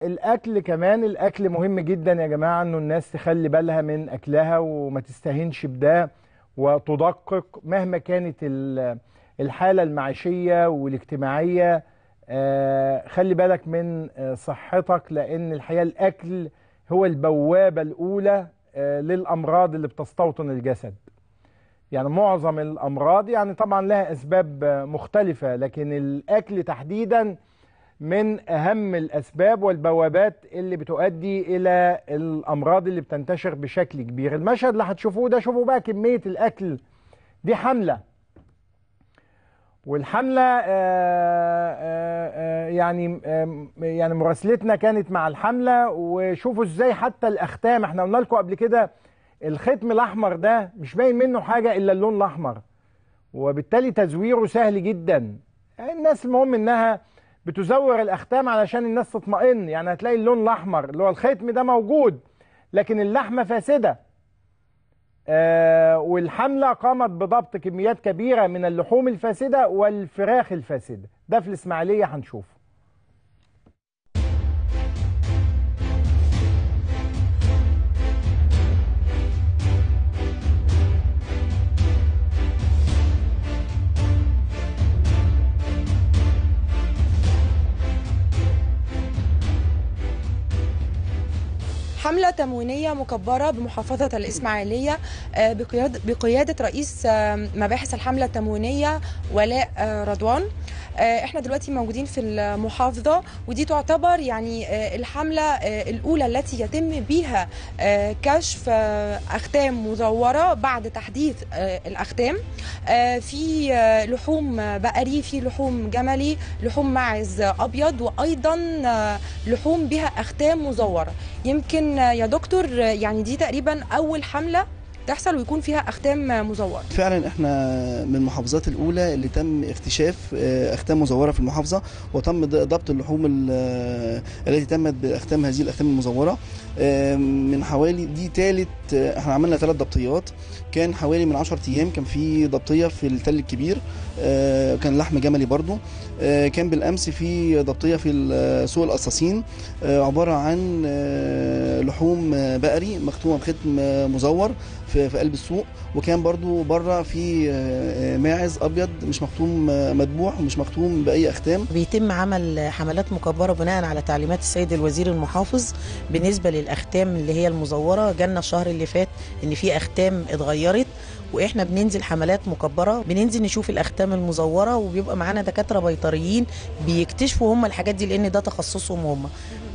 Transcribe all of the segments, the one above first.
الاكل كمان الاكل مهم جدا يا جماعه انه الناس تخلي بالها من اكلها وما تستهينش بده وتدقق مهما كانت ال- الحاله المعيشيه والاجتماعيه آه، خلي بالك من آه، صحتك لان الحقيقه الاكل هو البوابه الاولى آه، للامراض اللي بتستوطن الجسد يعني معظم الامراض يعني طبعا لها اسباب آه، مختلفه لكن الاكل تحديدا من اهم الاسباب والبوابات اللي بتؤدي الى الامراض اللي بتنتشر بشكل كبير المشهد اللي هتشوفوه ده شوفوا بقى كميه الاكل دي حمله والحمله آه، آه، آه، يعني آه، يعني مراسلتنا كانت مع الحمله وشوفوا ازاي حتى الاختام احنا قلنا لكم قبل كده الختم الاحمر ده مش باين منه حاجه الا اللون الاحمر وبالتالي تزويره سهل جدا الناس المهم انها بتزور الاختام علشان الناس تطمئن يعني هتلاقي اللون الاحمر اللي هو الختم ده موجود لكن اللحمه فاسده آه والحمله قامت بضبط كميات كبيره من اللحوم الفاسده والفراخ الفاسده ده في الاسماعيليه هنشوفه حملة تموينية مكبرة بمحافظة الإسماعيلية آه، بقيادة, بقيادة رئيس آه، مباحث الحملة التموينية ولاء آه، رضوان آه، احنا دلوقتي موجودين في المحافظة ودي تعتبر يعني آه، الحملة آه، الأولى التي يتم بها آه، كشف آه، أختام مزورة بعد تحديث آه، الأختام آه، في آه، لحوم بقري في لحوم جملي لحوم ماعز أبيض وأيضا آه، لحوم بها أختام مزورة يمكن آه، يا دكتور آه، يعني دي تقريبا أول حملة تحصل ويكون فيها أختام آه، مزورة فعلا احنا من المحافظات الاولى اللي تم اكتشاف آه، اختام مزوره في المحافظه وتم ض- ضبط اللحوم ال- آه، التي تمت باختام هذه الاختام المزوره آه، من حوالي دي ثالث احنا عملنا ثلاث ضبطيات كان حوالي من 10 ايام كان في ضبطيه في التل الكبير آه، كان لحم جملي برضو آه، كان بالامس في ضبطيه في ال- سوق القصاصين آه، عباره عن آه، لحوم آه، بقري مختومه بختم آه، مزور في في قلب السوق وكان برضو بره في آه، ماعز ابيض مش مختوم آه، مذبوح ومش مختوم باي اختام بيتم عمل حملات مكبرة بناء على تعليمات السيد الوزير المحافظ بالنسبة للأختام اللي هي المزورة جالنا الشهر اللي فات إن في أختام اتغيرت واحنا بننزل حملات مكبره بننزل نشوف الاختام المزوره وبيبقى معانا دكاتره بيطريين بيكتشفوا هم الحاجات دي لان ده تخصصهم هم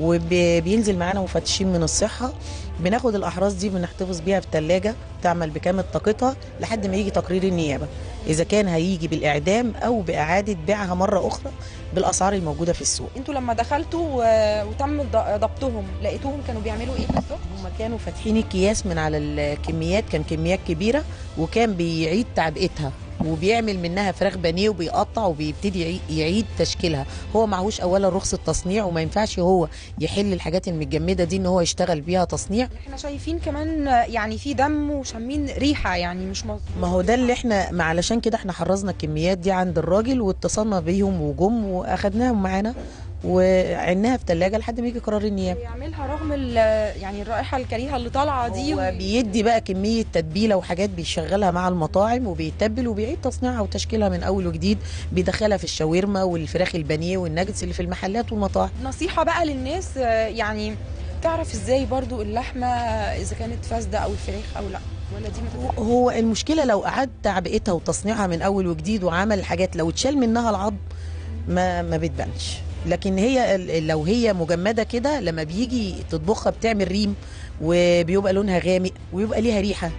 وبينزل معانا مفتشين من الصحه بناخد الاحراز دي بنحتفظ بيها في ثلاجه تعمل بكامل طاقتها لحد ما يجي تقرير النيابه اذا كان هيجي بالاعدام او باعاده بيعها مره اخرى بالاسعار الموجوده في السوق انتوا لما دخلتوا و- وتم ض- ضبطهم لقيتوهم كانوا بيعملوا ايه بالظبط؟ هم كانوا فاتحين الكياس من على الكميات كان كميات كبيره وكان بيعيد تعبئتها وبيعمل منها فراخ بانيه وبيقطع وبيبتدي يعي- يعيد تشكيلها هو معهوش اولا رخصه تصنيع وما ينفعش هو يحل الحاجات المتجمده دي ان هو يشتغل بيها تصنيع احنا شايفين كمان يعني في دم وشامين ريحه يعني مش مظبوط ما هو ده اللي احنا ما علشان كده احنا حرزنا الكميات دي عند الراجل واتصلنا بيهم وجم واخدناهم معانا وعناها في ثلاجه لحد ما يجي قرار النيابه بيعملها رغم ال- يعني الرائحه الكريهه اللي طالعه دي هو بيدي بقى كميه تتبيله وحاجات بيشغلها مع المطاعم وبيتبل وبيعيد تصنيعها وتشكيلها من اول وجديد بيدخلها في الشاورما والفراخ البانيه والناجتس اللي في المحلات والمطاعم نصيحه بقى للناس آه، يعني تعرف ازاي برضو اللحمه اذا كانت فاسده او الفراخ او لا ولا دي ما تفرقش؟ هو المشكله لو اعاد تعبئتها وتصنيعها من اول وجديد وعمل حاجات لو اتشال منها العظم ما ما بتبانش لكن هي ال- لو هي مجمده كده لما بيجي تطبخها بتعمل ريم وبيبقى لونها غامق ويبقى ليها ريحه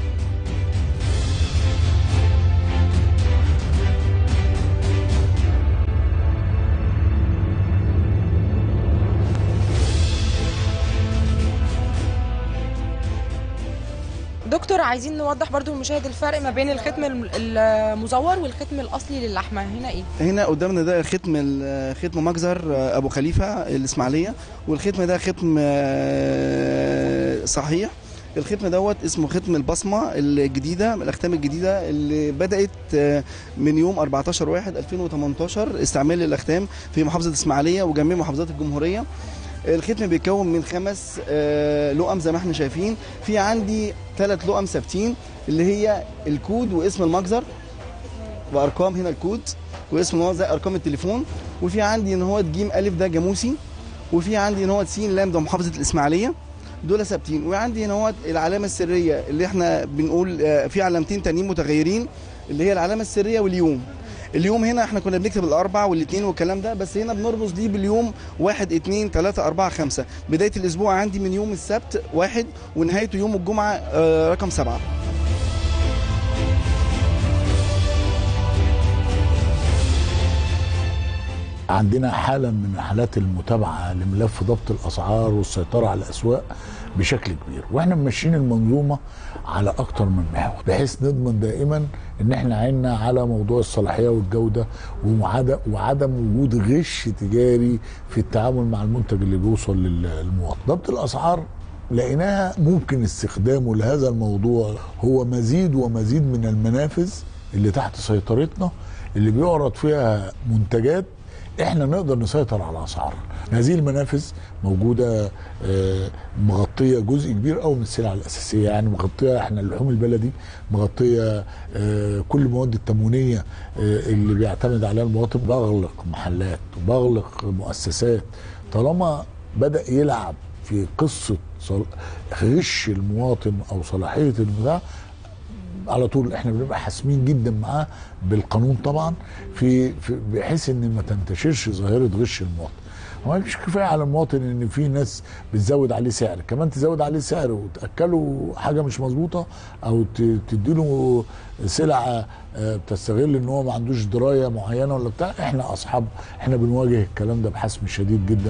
دكتور عايزين نوضح برضو للمشاهد الفرق ما بين الختم الم- المزور والختم الاصلي للحمه هنا ايه هنا قدامنا ده ختم ال- ختم مجزر آه، ابو خليفه الاسماعيليه والختم ده ختم آه، صحيح الختم دوت اسمه ختم البصمه الجديده الاختام الجديده اللي بدات آه، من يوم 14 1 2018 استعمال الاختام في محافظه الاسماعيليه وجميع محافظات الجمهوريه الختم بيتكون من خمس آه، لقم زي ما احنا شايفين في عندي ثلاث لقم ثابتين اللي هي الكود واسم المجزر وارقام هنا الكود واسم ان هو زي ارقام التليفون وفي عندي ان هو جيم الف ده جاموسي وفي عندي ان هو س لام ده محافظه الاسماعيليه دول ثابتين وعندي هنا هو العلامه السريه اللي احنا بنقول آه، في علامتين تانيين متغيرين اللي هي العلامه السريه واليوم اليوم هنا احنا كنا بنكتب الاربع والاثنين والكلام ده بس هنا بنرمز دي باليوم واحد اتنين تلاته اربعه خمسه بدايه الاسبوع عندي من يوم السبت واحد ونهايته يوم الجمعه آه، رقم سبعه عندنا حالة من حالات المتابعة لملف ضبط الأسعار والسيطرة على الأسواق بشكل كبير واحنا ماشيين المنظومة على أكتر من محور بحيث نضمن دائما إن احنا عيننا على موضوع الصلاحية والجودة وعدم, وعدم وجود غش تجاري في التعامل مع المنتج اللي بيوصل للمواطن ضبط الأسعار لقيناها ممكن استخدامه لهذا الموضوع هو مزيد ومزيد من المنافذ اللي تحت سيطرتنا اللي بيعرض فيها منتجات احنا نقدر نسيطر على اسعارها هذه المنافذ موجوده آه، مغطيه جزء كبير قوي من السلع الاساسيه يعني مغطيه احنا اللحوم البلدي مغطيه آه، كل المواد التموينيه آه، اللي بيعتمد عليها المواطن بغلق محلات وبغلق مؤسسات طالما بدا يلعب في قصه صل- غش المواطن او صلاحيه البتاع على طول احنا بنبقى حاسمين جدا معاه بالقانون طبعا في, في بحيث ان ما تنتشرش ظاهره غش المواطن هو مش كفايه على المواطن ان في ناس بتزود عليه سعر كمان تزود عليه سعر وتاكله حاجه مش مظبوطه او ت- تديله سلعه آه، بتستغل ان هو ما عندوش درايه معينه ولا بتاع احنا اصحاب احنا بنواجه الكلام ده بحسم شديد جدا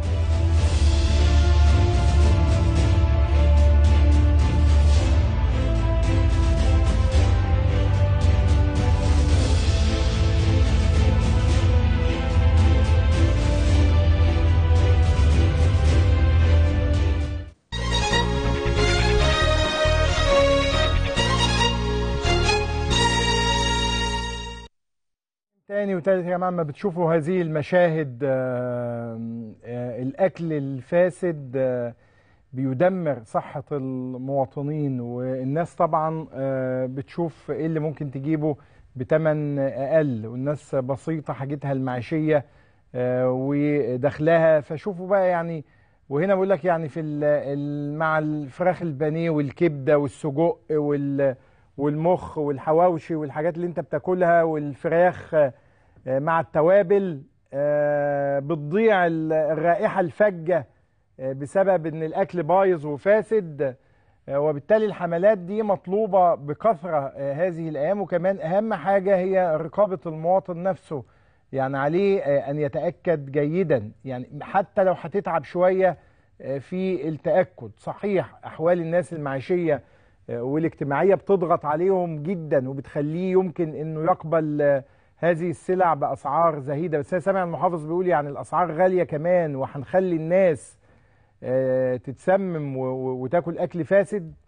تاني وتالت يا جماعه ما بتشوفوا هذه المشاهد آه، آه، الاكل الفاسد آه، بيدمر صحه المواطنين والناس طبعا آه، بتشوف ايه اللي ممكن تجيبه بتمن اقل والناس بسيطه حاجتها المعيشيه آه، ودخلها فشوفوا بقى يعني وهنا بقول لك يعني في ال- ال- مع الفراخ البانيه والكبده والسجق وال والمخ والحواوشي والحاجات اللي انت بتاكلها والفراخ آه، مع التوابل آه، بتضيع ال- الرائحه الفجه آه، بسبب ان الاكل بايظ وفاسد آه، وبالتالي الحملات دي مطلوبه بكثره آه، هذه الايام وكمان اهم حاجه هي رقابه المواطن نفسه يعني عليه آه، ان يتاكد جيدا يعني حتى لو هتتعب شويه آه، في التاكد صحيح احوال الناس المعيشيه آه، والاجتماعيه بتضغط عليهم جدا وبتخليه يمكن انه يقبل آه، هذه السلع باسعار زهيده بس انا سامع المحافظ بيقول يعني الاسعار غاليه كمان وهنخلي الناس آه، تتسمم و- و- وتاكل اكل فاسد